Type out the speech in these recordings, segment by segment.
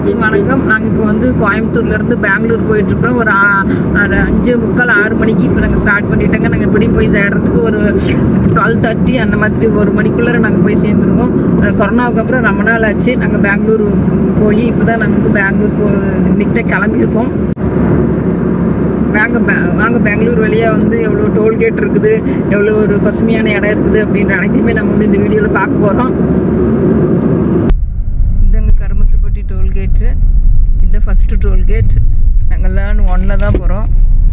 எல்லாருக்கும் வணக்கம் நாங்கள் இப்போ வந்து கோயம்புத்தூர்லேருந்து பெங்களூர் போயிட்டுருக்குறோம் ஒரு ஆ- ஒரு அஞ்சு முக்கால் ஆறு மணிக்கு இப்போ நாங்கள் ஸ்டார்ட் பண்ணிட்டோங்க நாங்கள் எப்படியும் போய் சேர்றதுக்கு ஒரு டுவெல் தேர்ட்டி அந்த மாதிரி ஒரு மணிக்குள்ளே நாங்கள் போய் சேர்ந்துருவோம் அஹ் கொரோனாவுக்கு அப்புறம் ரொம்ப நாள் ஆச்சு நாங்கள் பெங்களூர் போய் இப்போ தான் நாங்கள் வந்து பெங்களூர் போ இன்னைக்கு தான் கிளம்பியிருக்கோம் வாங்க பெ- வாங்க பெங்களூர் வழியாக வந்து எவ்வளோ டோல்கேட் இருக்குது எவ்வளோ ஒரு பசுமையான இடம் இருக்குது அப்படின்ற அனைத்தையுமே நம்ம வந்து இந்த வீடியோவில் பார்க்க போகிறோம் இதாங்க கருமத்துப்பட்டி டோல்கேட்டு இந்த ஃபஸ்ட்டு டோல்கேட் நாங்கள்லாம் ஒன்றில் தான் போகிறோம்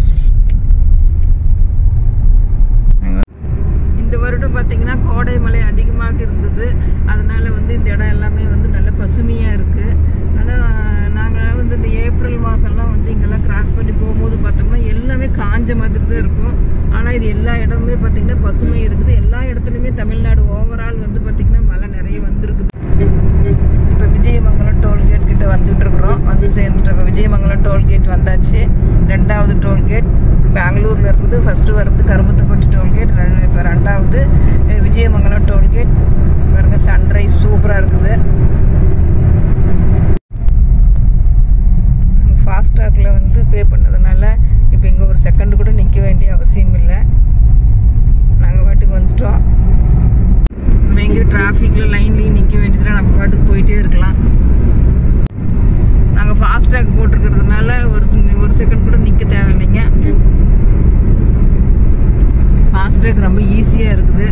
இந்த வருடம் பார்த்தீங்கன்னா கோடை மழை அதிகமாக இருந்தது அதனால வந்து இந்த இடம் எல்லாமே வந்து நல்ல பசுமையாக இருக்குது ஆனால் நாங்கள் வந்து இந்த ஏப்ரல் மாதம்லாம் வந்து இங்கெல்லாம் கிராஸ் பண்ணி போகும்போது பார்த்தோம்னா எல்லாமே காஞ்ச மாதிரி தான் இருக்கும் ஆனால் இது எல்லா இடமுமே பார்த்தீங்கன்னா பசுமை இருக்குது எல்லா இடத்துலையுமே தமிழ்நாடு ஓவரால் வந்து பார்த்தீங்கன்னா மழை நிறைய வந்திருக்குது இப்போ விஜயமங்கலம் டோல்கேட் கிட்ட வந்துட்டு இருக்கிறோம் வந்து சேர்ந்துட்டு இப்போ விஜயமங்கலம் டோல்கேட் வந்தாச்சு ரெண்டாவது டோல்கேட் பெங்களூர்ல இருந்து ஃபர்ஸ்ட் வர்றது கருமத்துப்பட்டி டோல்கேட் இப்போ ரெண்டாவது அஹ், விஜயமங்கலம் டோல்கேட் பாருங்க சன்ரைஸ் சூப்பராக இருக்குது ஃபாஸ்டாகில் வந்து பே பண்ணதுனால இப்போ இங்கே ஒரு செகண்ட் கூட நிற்க வேண்டிய அவசியம் இல்லை நாங்கள் பாட்டுக்கு வந்துட்டோம் நம்ம எங்கேயும் டிராஃபிக்கில் லைன்லேயும் நிற்க வேண்டியதில்லை நம்ம பாட்டுக்கு போயிட்டே இருக்கலாம் நாங்கள் ஃபாஸ்டாக் போட்டிருக்கிறதுனால ஒரு ஒரு செகண்ட் கூட நிற்க தேவையில்லைங்க ஃபாஸ்டாக் ரொம்ப ஈஸியாக இருக்குது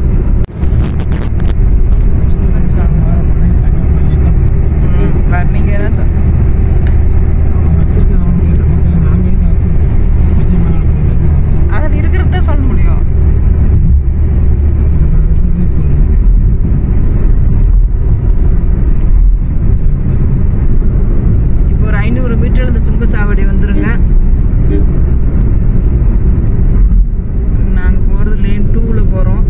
நீங்கள் ஏதாச்சும் அதில் இருக்கிறது தான் சொல்ல முடியும் இப்போ ஒரு ஐநூறு மீட்டர் இந்த சுங்கச்சாவடி வந்துருங்க நாங்கள் போகிறது லேன் டூவில் போகிறோம்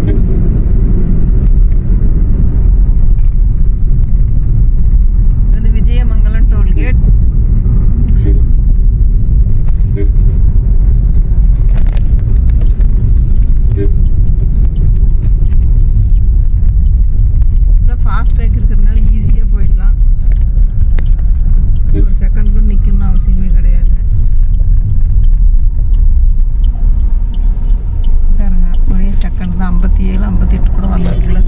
இது விஜயமங்கலம் டோல்கேட் ஃபாஸ்டாக் இருக்கிறதுனால ஈஸியாக போயிடலாம் ஒரு செகண்ட் கூட நிற்கணும்னு அவசியமே கிடையாது பாருங்க ஒரே செகண்ட் தான் ஐம்பத்தி ஏழு ஐம்பத்தி எட்டு கூட வந்துட்டுல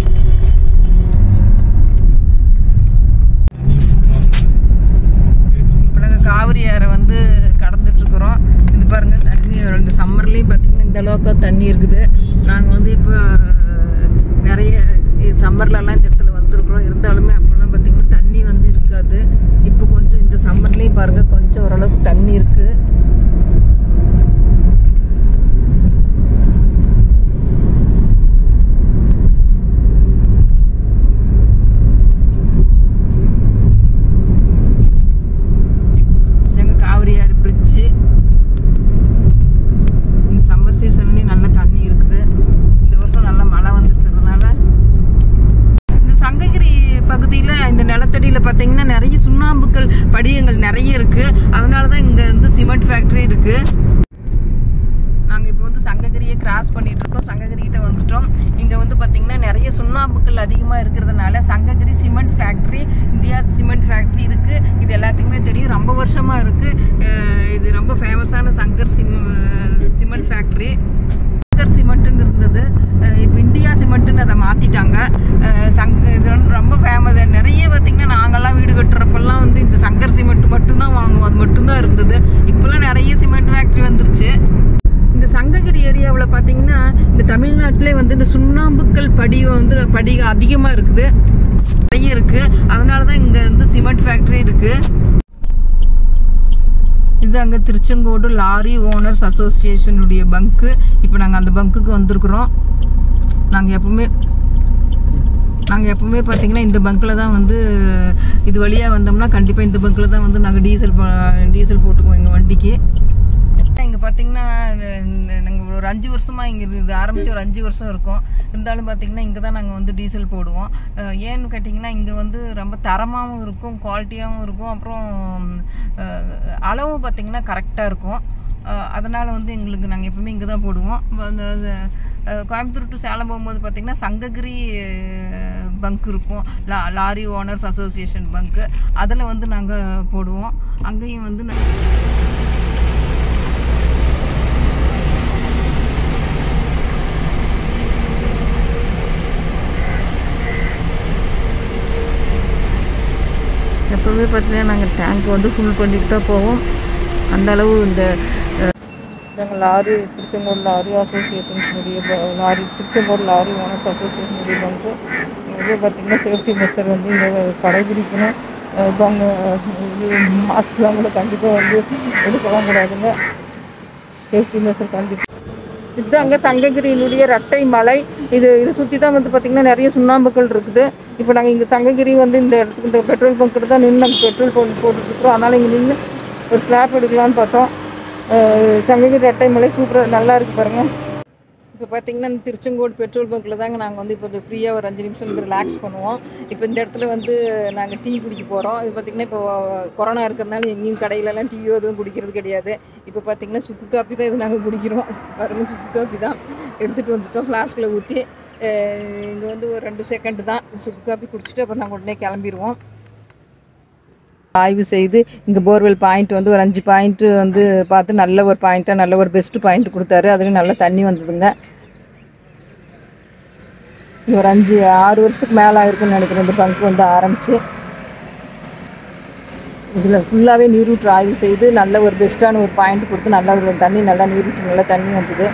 இப்போ நாங்கள் காவிரி ஆறை வந்து கடந்துட்டு இருக்கிறோம் இது பாருங்க தண்ணி இந்த சம்மர்லேயும் பார்த்தீங்கன்னா இந்த அளவுக்கு தண்ணி இருக்குது நாங்கள் வந்து இப்போ நிறைய சம்மர்லலாம் இந்த இடத்துல வந்திருக்கிறோம் இருந்தாலுமே அப்போல்லாம் பார்த்தீங்கன்னா தண்ணி வந்து இருக்காது இப்போ கொஞ்சம் இந்த சம்மர்லேயும் பாருங்க கொஞ்சம் ஓரளவுக்கு தண்ணி இருக்குது எங்க காவிரியாறு பிரிட்ஜு இந்த சம்மர் சீசன்லேயும் நல்ல தண்ணி இருக்குது இந்த வருஷம் நல்ல மழை வந்துருக்கிறதுனால இந்த சங்ககிரி பகுதியில் இந்த நிலத்தடியில் பார்த்தீங்கன்னா நிறைய சுண்ணாம்புக்கள் படியங்கள் நிறைய இருக்குது அதனால தான் இங்கே வந்து சிமெண்ட் ஃபேக்ட்ரி இருக்குது நாங்கள் இப்போ வந்து சங்ககிரியை கிராஸ் பண்ணிட்டு இருக்கோம் சங்ககிரிகிட்ட வந்துட்டோம் இங்கே வந்து பார்த்தீங்கன்னா நிறைய சுண்ணாம்புக்கள் அதிகமாக இருக்கிறதுனால Sankagiri cement factory India cement factory இருக்குது இது எல்லாத்துக்குமே தெரியும் ரொம்ப வருஷமாக இருக்குது இது ரொம்ப ஃபேமஸான சங்கர் சிம் சிமெண்ட் ஃபேக்ட்ரி சங்கர் சிமெண்ட்டுன்னு இருந்தது அஹ் இப்போ இந்தியா சிமெண்ட்டுன்னு அதை மாற்றிட்டாங்க சங் இது வந்து ரொம்ப ஃபேமஸ் நிறைய பார்த்தீங்கன்னா நாங்கள்லாம் வீடு கட்டுறப்பெல்லாம் வந்து இந்த சங்கர் சிமெண்ட் மட்டும்தான் வாங்குவோம் அது மட்டும்தான் இருந்தது இப்போல்லாம் நிறைய சிமெண்ட் ஃபேக்ட்ரி வந்துருச்சு இந்த சங்ககிரி ஏரியாவில் பார்த்தீங்கன்னா இந்த தமிழ்நாட்டிலே வந்து இந்த சுண்ணாம்புக்கல் படி வந்து படி அதிகமாக இருக்குது நிறைய இருக்குது அதனால தான் இங்கே வந்து சிமெண்ட் ஃபேக்ட்ரி இருக்குது இது அங்கே திருச்செங்கோடு லாரி ஓனர்ஸ் அசோசியேஷனுடைய பங்க்கு இப்போ நாங்கள் அந்த பங்க்குக்கு வந்திருக்கிறோம் நாங்கள் எப்பவுமே நாங்கள் எப்பவுமே பார்த்தீங்கன்னா இந்த பங்க்கில் தான் வந்து இது வழியாக வந்தோம்னா கண்டிப்பாக இந்த பங்க்கில் தான் வந்து நாங்கள் டீசல் போ- டீசல் போட்டுக்குவோம் எங்கள் வண்டிக்கு இங்கே பார்த்தீங்கன்னா நாங்கள் ஒரு அஞ்சு வருஷமாக இங்கே இது ஆரம்பித்து ஒரு அஞ்சு வருஷம் இருக்கும் இருந்தாலும் பார்த்தீங்கன்னா இங்கே தான் நாங்கள் வந்து டீசல் போடுவோம் அஹ் ஏன்னு கேட்டிங்கன்னா இங்கே வந்து ரொம்ப தரமாகவும் இருக்கும் குவாலிட்டியாகவும் இருக்கும் அப்புறம் அஹ், அளவும் பார்த்தீங்கன்னா கரெக்டாக இருக்கும் அஹ், அதனால வந்து எங்களுக்கு நாங்கள் எப்பவுமே இங்கே தான் போடுவோம் அந்த- அந்த, அஹ், கோயம்புத்தூர் டு சேலம் போகும்போது பார்த்தீங்கன்னா சங்ககிரி பங்க் இருக்கும் லா லாரி ஓனர்ஸ் அசோசியேஷன் பங்க்கு அதில் வந்து நாங்கள் போடுவோம் அங்கேயும் வந்து நா- எப்போவுமே பார்த்தீங்கன்னா நாங்கள் டேங்க் வந்து ஃபுல் பண்ணிட்டு தான் போவோம் அந்த அளவு இந்த நாங்கள் லாரி திருச்செங்கோடு லாரி அசோசியேஷன்ஸுடைய லாரி திருச்செங்கோடு லாரி ஓனர்ஸ் அசோசியேஷனுடைய பங்கு இது பார்த்திங்கன்னா சேஃப்டி மெஷர் வந்து இங்கே கடைபிடிக்கணும் அஹ் இப்போ அங்கே இது மாஸ்க்லாம் கூட கண்டிப்பாக வந்து எடுக்கலாம் கூடாதுங்க சேஃப்டி மெஷர் கண்டிப்பாக இது அங்கே சங்ககிரியினுடைய ரெட்டை மலை இது இது சுற்றி தான் வந்து பார்த்திங்கன்னா நிறைய சுண்ணாம்புகள் இருக்குது இப்போ நாங்கள் இங்கே சங்ககிரி வந்து இந்த இடத்துக்கு இந்த பெட்ரோல் பங்க்கிட்ட தான் நின்று நாங்கள் பெட்ரோல் போட்டு போட்டுட்ருக்குறோம் அதனால் இங்கே நின்று ஒரு ஸ்லாப் எடுக்கலான்னு பார்த்தோம் அஹ் சங்ககிரி ரெட்டை மலை சூப்பராக நல்லா இருக்குது பாருங்கள் இப்போ பார்த்தீங்கன்னா இந்த திருச்செங்கோடு பெட்ரோல் பங்க்கில் தாங்க நாங்கள் வந்து இப்போ ஃப்ரீயாக ஒரு அஞ்சு நிமிஷம் வந்து ரிலாக்ஸ் பண்ணுவோம் இப்போ இந்த இடத்துல வந்து நாங்கள் டீ குடிக்க போகிறோம் இது பார்த்திங்கன்னா இப்போ கொரோனா இருக்கிறனால எங்கேயும் கடையிலலாம் டீயோ எதுவும் குடிக்கிறது கிடையாது இப்போ பார்த்திங்கன்னா சுக்கு காப்பி தான் இது நாங்கள் குடிக்கிறோம் பாருங்க சுக்கு காப்பி தான் எடுத்துகிட்டு வந்துட்டோம் ஃப்ளாஸ்கில் ஊற்றி இங்கே வந்து ஒரு ரெண்டு செகண்ட் தான் சுக்கு காப்பி குடிச்சிட்டு அப்புறம் நாங்கள் உடனே கிளம்பிடுவோம் ஆய்வு செய்து இங்கே போர்வெல் பாயிண்ட் வந்து ஒரு அஞ்சு பாயிண்ட் வந்து பார்த்து நல்ல ஒரு பாயிண்ட்டாக நல்ல ஒரு பெஸ்ட் பாயிண்ட் கொடுத்தாரு அதுலேயும் நல்ல தண்ணி வந்ததுங்க இது ஒரு அஞ்சு ஆறு வருஷத்துக்கு மேலே ஆயிருக்குன்னு நினைக்கிறேன் இந்த பங்க் வந்து ஆரம்பிச்சு இதில் ஃபுல்லாகவே நீரூற்று ஆய்வு செய்து நல்ல ஒரு பெஸ்ட்டான ஒரு பாயிண்ட் கொடுத்து நல்ல ஒரு தண்ணி நல்லா நீரூற்று நல்லா தண்ணி வந்தது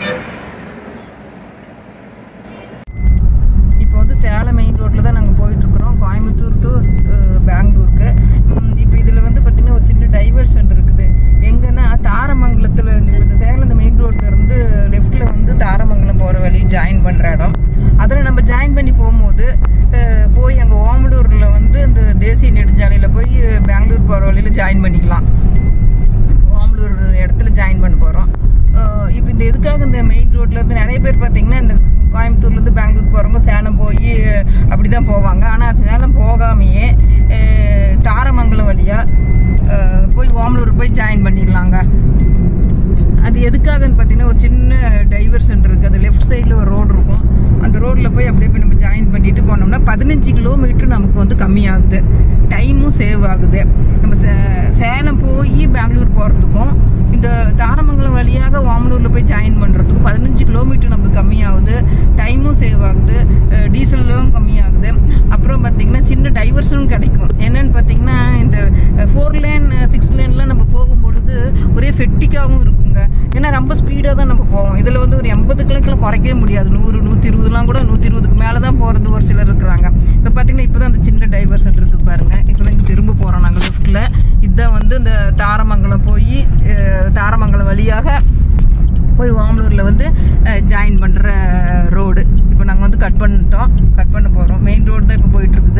இப்போ வந்து சேலம் மெயின் ரோட்டில் தான் நாங்கள் போயிட்டுருக்குறோம் கோயம்புத்தூர் டு பெங்களூருக்கு இப்போ இதில் வந்து பார்த்திங்கன்னா ஒரு சின்ன டைவர்ஷன் இருக்குது எங்கன்னா தாரமங்கலத்தில் இப்போ இந்த சேலம் இந்த மெயின் ரோட்டில் இருந்து லெஃப்ட்டில் வந்து தாரமங்கலம் போகிற வழி ஜாயின் பண்ணுற இடம் அதில் நம்ம ஜாயின் பண்ணி போகும்போது அஹ், போய் அங்கே ஓமலூரில் வந்து இந்த தேசிய நெடுஞ்சாலையில் போய் பெங்களூர் போகிற வழியில் ஜாயின் பண்ணிக்கலாம் ஓமலூர் இடத்துல ஜாயின் பண்ண போகிறோம் இப்போ இந்த எதுக்காக இந்த மெயின் ரோட்ல இருந்து நிறைய பேர் பார்த்தீங்கன்னா இந்த கோயம்புத்தூர்லேருந்து பெங்களூர் போகிறவங்க சேலம் போய் அப்படி தான் போவாங்க ஆனால் சேலம் போகாமையே அஹ், தாரமங்கலம் வழியாக போய் ஓமலூர் போய் ஜாயின் பண்ணிடலாங்க அது எதுக்காகன்னு பார்த்தீங்கன்னா ஒரு சின்ன டைவர்ஷன் இருக்குது அது லெஃப்ட் சைடில் ஒரு ரோடு இருக்கும் அந்த ரோட்டில் போய் அப்படியே போய் நம்ம ஜாயின் பண்ணிட்டு போனோம்னா பதினஞ்சு கிலோமீட்டர் நமக்கு வந்து கம்மியாகுது டைமும் சேவ் ஆகுது நம்ம சே- சேலம் போய் பெங்களூர் போகிறதுக்கும் இந்த தாரமங்கலம் வழியாக ஓமலூரில் போய் ஜாயின் பண்ணுறதுக்கும் பதினஞ்சு கிலோமீட்டர் நமக்கு கம்மியாகுது டைமும் சேவ் ஆகுது அஹ் டீசலும் கம்மியாகுது அப்புறம் பார்த்தீங்கன்னா சின்ன டைவர்ஷனும் கிடைக்கும் என்னன்னு பார்த்தீங்கன்னா இந்த ஃபோர் லேன் சிக்ஸ் லேன்லாம் நம்ம போகும்பொழுது ஒரே ஃபெட்டிக்காகவும் இருக்குங்க ஏன்னா ரொம்ப ஸ்பீடாக தான் நம்ம போவோம் இதில் வந்து ஒரு எண்பது கிலோக்கெல்லாம் குறைக்கவே முடியாது நூறு நூற்றி இருபதுலாம் கூட நூற்றி இருபதுக்கு மேலே தான் போகிறது ஒரு சிலர் இருக்கிறாங்க இப்போ பார்த்தீங்கன்னா இப்போ தான் அந்த சின்ன டைவர்ஷன் இருக்குது பாருங்க இப்போ தான் இங்கே திரும்ப போகிறோம் நாங்கள் லெஃப்ட்டில் இதுதான் வந்து இந்த தாரமங்கலம் போய் அஹ், தாரமங்கலம் வழியாக போய் ஓமலூரில் வந்து ஜாயின் பண்ணுற ரோடு இப்போ நாங்கள் வந்து கட் பண்ணிட்டோம் கட் பண்ண போகிறோம் மெயின் ரோடு தான் இப்போ போயிட்டுருக்குது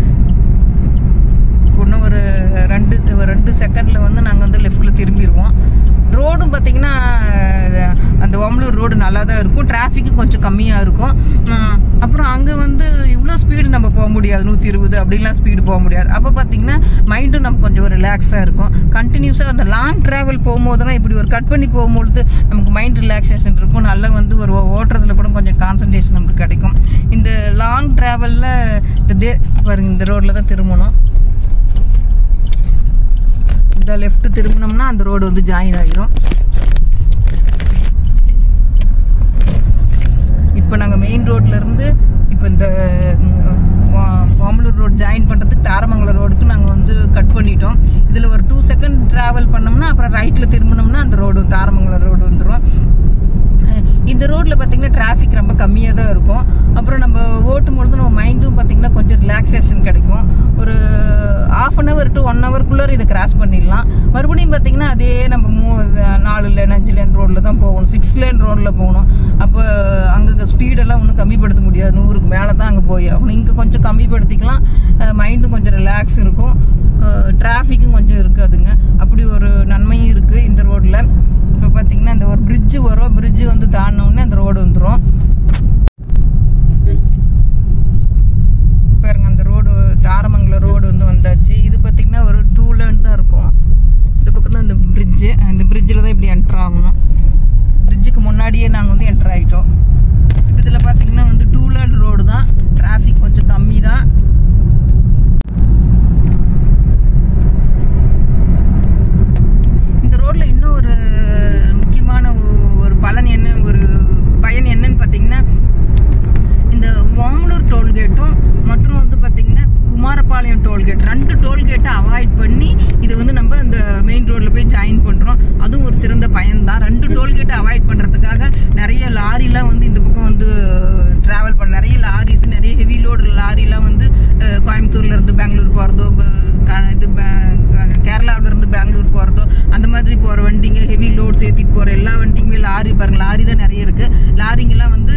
இன்னும் ஒரு ரெண்டு ஒரு ரெண்டு செகண்டில் வந்து நாங்கள் வந்து லெஃப்ட்டில் திரும்பிடுவோம் ரோடும் பார்த்தீங்கன்னா அஹ், அந்த ஓமலூர் ரோடு நல்லா தான் இருக்கும் டிராஃபிக்கும் கொஞ்சம் கம்மியாக இருக்கும் உம், அப்புறம் அங்கே வந்து இவ்வளோ ஸ்பீடு நம்ம போக முடியாது நூற்றி இருபது அப்படிலாம் ஸ்பீடு போக முடியாது அப்போ பார்த்தீங்கன்னா மைண்டும் நமக்கு கொஞ்சம் ரிலாக்ஸாக இருக்கும் கண்டினியூஸாக அந்த லாங் ட்ராவல் போகும்போதெல்லாம் இப்படி ஒரு கட் பண்ணி போகும்பொழுது நமக்கு மைண்ட் ரிலாக்ஸேஷன் இருக்கும் நல்லா வந்து ஒரு ஓட்டுறதுல கூட கொஞ்சம் கான்சன்ட்ரேஷன் நமக்கு கிடைக்கும் இந்த லாங் ட்ராவலில் இந்த தே பாருங்க இந்த ரோட்டில் தான் திரும்பணும் இந்த லெஃப்ட் திரும்பினோம்னா அந்த ரோடு வந்து ஜாயின் ஆகிரும் இப்போ நாங்கள் மெயின் ரோட்ல இருந்து இப்போ இந்த ம், வா- ஓமலூர் ரோடு ஜாயின் பண்ணுறதுக்கு தாரமங்கலம் ரோடுக்கு நாங்கள் வந்து கட் பண்ணிட்டோம் இதில் ஒரு டூ செகண்ட் ட்ராவல் பண்ணோம்னா அப்புறம் ரைட்டில் திரும்பினோம்னா அந்த ரோடு தாரமங்கலம் ரோடு வந்துடும் இந்த ரோட்ல பார்த்தீங்கன்னா டிராஃபிக் ரொம்ப கம்மியாக தான் இருக்கும் அப்புறம் நம்ம ஓட்டும் பொழுது நம்ம மைண்டும் பார்த்தீங்கன்னா கொஞ்சம் ரிலாக்ஸேஷன் கிடைக்கும் ஒரு half an hour to one ஹவர்க்குள்ளே இதை கிராஸ் பண்ணிடலாம் மறுபடியும் பார்த்தீங்கன்னா அதே நம்ம மூ நாலு லேன் அஞ்சு லேன் ரோட்டில் தான் போகணும் சிக்ஸ் லேன் ரோட்டில் போகணும் அப்போ அங்கே ஸ்பீடெல்லாம் ஒன்றும் கம்மிப்படுத்த முடியாது நூறுக்கு மேலே தான் அங்கே போய் ஆகணும் இங்கே கொஞ்சம் கம்மிப்படுத்திக்கலாம் மைண்டும் கொஞ்சம் ரிலாக்ஸ் இருக்கும் டிராஃபிக்கும் கொஞ்சம் இருக்காதுங்க அப்படி ஒரு நன்மையும் இருக்குது இந்த ரோட்டில் இப்போ பார்த்தீங்கன்னா இந்த ஒரு bridge வரும் bridge வந்து தாண்டின உடனே அந்த ரோடு வந்துடும் பாருங்க அந்த ரோடு தாரமங்கலம் ரோடு வந்து வந்தாச்சு இது பார்த்தீங்கன்னா ஒரு டூ லேன் தான் இருக்கும் இந்த பக்கம் தான் இந்த பிரிட்ஜு அந்த பிரிட்ஜில் தான் இப்படி என்டர் ஆகணும் பிரிட்ஜுக்கு முன்னாடியே நாங்கள் வந்து என்டர் ஆகிட்டோம் இதில் பார்த்தீங்கன்னா வந்து டூ லேன் ரோடு தான் டிராஃபிக் கொஞ்சம் டோல்கேட்டை அவாய்ட் பண்ணி இது வந்து நம்ம இந்த மெயின் ரோட்ல போய் ஜாயின் பண்றோம் அதுவும் ஒரு சிறந்த பயன்தான் ரெண்டு டோல்கேட்டை அவாய்ட் பண்றதுக்காக நிறைய லாரிலாம் வந்து இந்த பக்கம் வந்து டிராவல் பண்ண நிறைய லாரிஸ் நிறைய ஹெவி லோடு லாரிலாம் வந்து அஹ், கோயம்புத்தூர்ல இருந்து பெங்களூர் போறதோ ப- க- இது ப- கேரளாவுல இருந்து பெங்களூர் போறதோ அந்த மாதிரி போற வண்டிங்க ஹெவி லோட்ஸ் ஏத்திட்டு போற எல்லா வண்டிங்குமே லாரி பாருங்க லாரி தான் நிறைய இருக்கு லாரிங்கெல்லாம் வந்து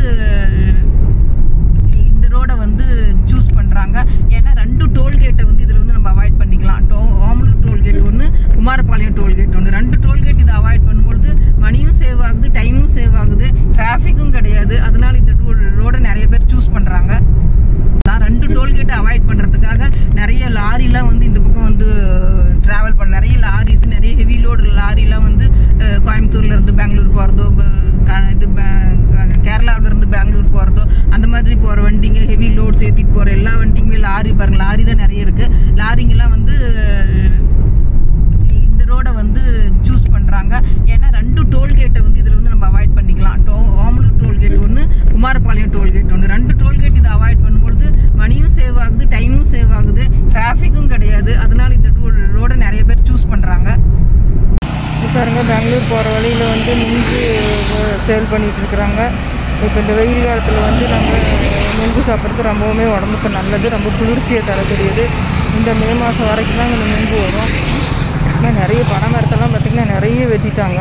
இந்த ரோடை வந்து சூஸ் பண்றாங்க ஏன்னா ரெண்டு டோல்கேட்டை வந்து இதுல வந்து நம்ம அவாய்ட் பண்ணிக்கலாம் டோ ஓமலூர் டோல்கேட் ஒன்று குமாரபாளையம் டோல்கேட் ஒன்று ரெண்டு டோல்கேட் இதை அவாய்ட் பண்ணும்பொழுது மணியும் சேவ் ஆகுது டைமும் சேவ் ஆகுது டிராஃபிக்கும் கிடையாது அதனால இந்த ரோடை நிறைய பேர் சூஸ் பண்றாங்க தான் ரெண்டு டோல்கேட்டை அவாய்ட் பண்றதுக்காக நிறைய லாரிலாம் வந்து இந்த பக்கம் வந்து டிராவல் பண்ண நிறைய லாரிஸ் நிறைய ஹெவி லோடு லாரிலாம் வந்து அஹ், கோயம்புத்தூர்ல இருந்து பெங்களூர் போறதோ ப- க- இது ப- கேரளாவுல இருந்து பெங்களூர் போறதோ அந்த மாதிரி போற வண்டிங்க ஹெவி லோட்ஸ் ஏத்திட்டு போற எல்லா வண்டிங்குமே லாரி பாருங்க லாரி தான் நிறைய இருக்கு லாரிங்கெல்லாம் வந்து அஹ், இந்த ரோடை வந்து சூஸ் பண்றாங்க ஏன்னா ரெண்டு டோல்கேட்டை வந்து இதுல வந்து நம்ம அவாய்ட் பண்ணிக்கலாம் டோ ஓமலூர் டோல்கேட் ஒன்று குமாரபாளையம் டோல்கேட் ஒன்று ரெண்டு டோல்கேட் இதை அவாய்ட் பண்ணும்பொழுது மணியும் சேவ் ஆகுது டைமும் சேவ் ஆகுது டிராஃபிக்கும் கிடையாது அதனால இந்த ரோடை நிறைய பேர் சூஸ் பண்றாங்க பாருங்க பெங்களூர் போகிற வழியில் வந்து நுங்கு சேல் பண்ணிட்டு இருக்கிறாங்க இப்போ இந்த வெயில் காலத்தில் வந்து நம்ம நுங்கு சாப்பிட்றது ரொம்பவுமே உடம்புக்கு நல்லது ரொம்ப குளிர்ச்சியை தரக்கூடியது இந்த மே மாதம் வரைக்கும் தான் இந்த நுங்கு வரும் ஆனால் நிறைய பனை மரத்தெல்லாம் பார்த்திங்கன்னா நிறைய வெட்டிட்டாங்க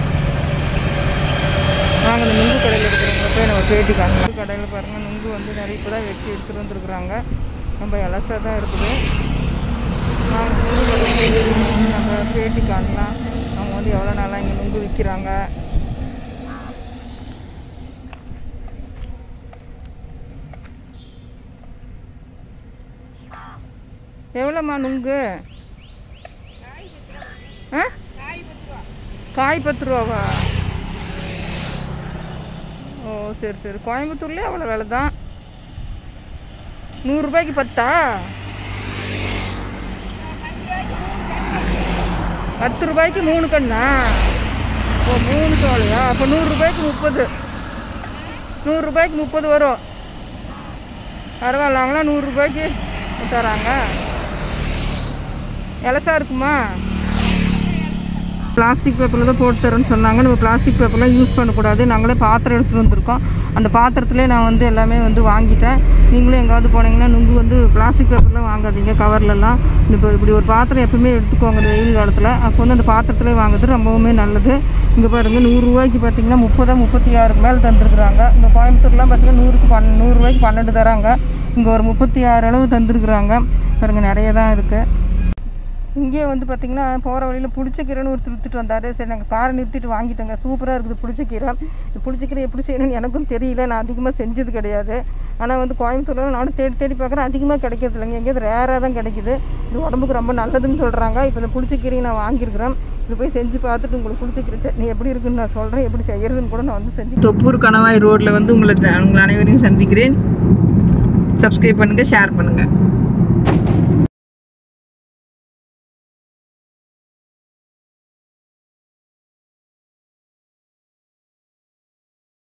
நாங்கள் இந்த நுங்கு கடையில் இருக்கிறவங்க போய் நம்ம பேட்டி காணலாம் கடையில் பாருங்கள் நுங்கு வந்து நிறைய இப்போ தான் வெட்டி எடுத்துகிட்டு வந்துருக்குறாங்க ரொம்ப இலசாக தான் இருக்குது நாங்கள் நுங்கு கடையில் போய் நம்ம பேட்டி காணலாம் அவங்க வந்து எவ்வளோ நாளாக இங்கே நுங்கு விற்கிறாங்க எவ்வளோம்மா நுங்கு ஆ காய் பத்து ரூபாவா ஓ சரி சரி கோயம்புத்தூர்லேயே அவ்வளோ விலை தான் நூறுரூபாய்க்கு பத்தா பத்து ரூபாய்க்கு மூணு கண்ணா ஓ மூணு தோலையா அப்போ நூறுரூபாய்க்கு முப்பது நூறுரூபாய்க்கு முப்பது வரும் பரவாயில்ல அவங்களாம் நூறுரூபாய்க்கு தராங்க இலசா இருக்குமா பிளாஸ்டிக் பேப்பரில் தான் போட்டு தரேன்னு சொன்னாங்க நம்ம பிளாஸ்டிக் பேப்பர்லாம் யூஸ் பண்ணக்கூடாது நாங்களே பாத்திரம் எடுத்துகிட்டு வந்திருக்கோம் அந்த பாத்திரத்திலே நான் வந்து எல்லாமே வந்து வாங்கிட்டேன் நீங்களும் எங்காவது போனீங்கன்னா நுங்கு வந்து பிளாஸ்டிக் பேப்பர்லாம் வாங்காதீங்க கவர்லலாம் இப்போ இப்படி ஒரு பாத்திரம் எப்பவுமே எடுத்துக்கோங்க இந்த வெயில் காலத்தில் அப்போ வந்து அந்த பாத்திரத்திலே வாங்குறது ரொம்பவுமே நல்லது இங்கே பாருங்கள் நூறுரூவாய்க்கு பார்த்தீங்கன்னா முப்பதா முப்பத்தி ஆறுக்கு மேலே தந்துருக்குறாங்க இங்கே கோயம்புத்தூர்லாம் பார்த்தீங்கன்னா நூறுக்கு பன் நூறுரூவாய்க்கு பன்னெண்டு தராங்க இங்கே ஒரு முப்பத்தி ஆறு அளவு தந்துருக்குறாங்க பாருங்கள் நிறைய தான் இருக்குது இங்கே வந்து பார்த்தீங்கன்னா போகிற வழியில் புளிச்சக்கீரைன்னு ஒருத்தர் வித்துட்டு வந்தார் சரி நாங்கள் காரை நிறுத்திட்டு வாங்கிட்டோங்க சூப்பராக இருக்குது புளிச்சக்கீரை இந்த புளிச்சக்கீரை எப்படி செய்யணும்னு எனக்கும் தெரியல நான் அதிகமாக செஞ்சது கிடையாது ஆனால் வந்து கோயம்புத்தூரில் நானும் தேடி தேடி பார்க்குறேன் அதிகமாக கிடைக்கிறது இல்லைங்க எங்கேயாவது ரேராக தான் கிடைக்குது இது உடம்புக்கு ரொம்ப நல்லதுன்னு சொல்கிறாங்க இப்போ இந்த புளிச்சக்கீரையை நான் வாங்கியிருக்கிறேன் இது போய் செஞ்சு பார்த்துட்டு உங்களுக்கு புளிச்சக்கீரை சட்னி எப்படி இருக்குன்னு நான் சொல்கிறேன் எப்படி செய்யறதுன்னு கூட நான் வந்து செஞ்சு தொப்பூர் கணவாய் ரோட்டில் வந்து உங்களை உங்கள் அனைவரையும் சந்திக்கிறேன் சப்ஸ்கிரைப் பண்ணுங்கள் ஷேர் பண்ணுங்கள்